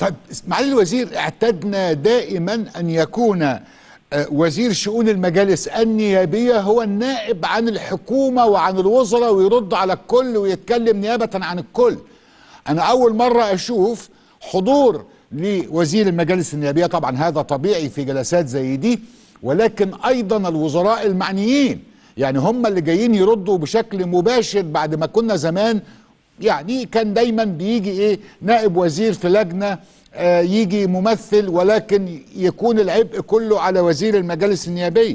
طيب معالي الوزير اعتدنا دائما ان يكون آه، وزير شؤون المجالس النيابيه هو النائب عن الحكومه وعن الوزراء ويرد على الكل ويتكلم نيابه عن الكل. انا اول مره اشوف حضور لوزير المجالس النيابيه طبعا هذا طبيعي في جلسات زي دي ولكن ايضا الوزراء المعنيين يعني هم اللي جايين يردوا بشكل مباشر بعد ما كنا زمان يعني كان دايما بيجي ايه نائب وزير في لجنه آه يجي ممثل ولكن يكون العبء كله على وزير المجالس النيابيه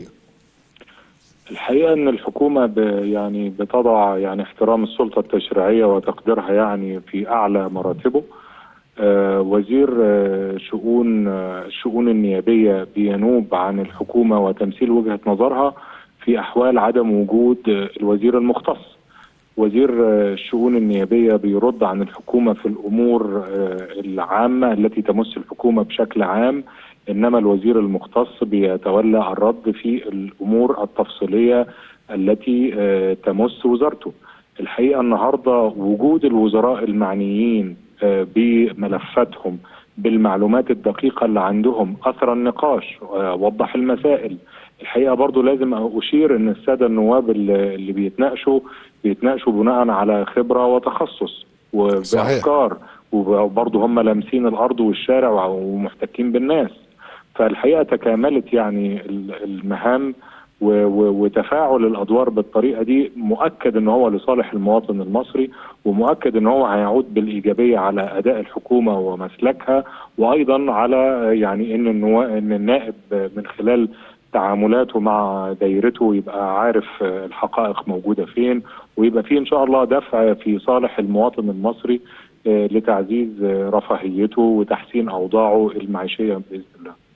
الحقيقه ان الحكومه ب يعني بتضع يعني احترام السلطه التشريعيه وتقديرها يعني في اعلى مراتبه آه وزير آه شؤون آه الشؤون النيابيه بينوب عن الحكومه وتمثيل وجهه نظرها في احوال عدم وجود آه الوزير المختص وزير آه الشؤون النيابيه بيرد عن الحكومه في الامور آه العامه التي تمس الحكومه بشكل عام انما الوزير المختص بيتولى الرد في الامور التفصيليه التي آه تمس وزارته. الحقيقه النهارده وجود الوزراء المعنيين آه بملفاتهم بالمعلومات الدقيقه اللي عندهم اثر النقاش آه وضح المسائل. الحقيقه برضو لازم اشير ان الساده النواب اللي, اللي بيتناقشوا بيتناقشوا بناء على خبره وتخصص وبافكار وبرضه هم لامسين الارض والشارع ومحتكين بالناس. فالحقيقه تكاملت يعني المهام وتفاعل الادوار بالطريقه دي مؤكد ان هو لصالح المواطن المصري ومؤكد ان هو هيعود بالايجابيه على اداء الحكومه ومسلكها وايضا على يعني ان النوا... ان النائب من خلال تعاملاته مع دايرته يبقى عارف الحقائق موجوده فين ويبقى في ان شاء الله دفع في صالح المواطن المصري لتعزيز رفاهيته وتحسين اوضاعه المعيشيه باذن الله.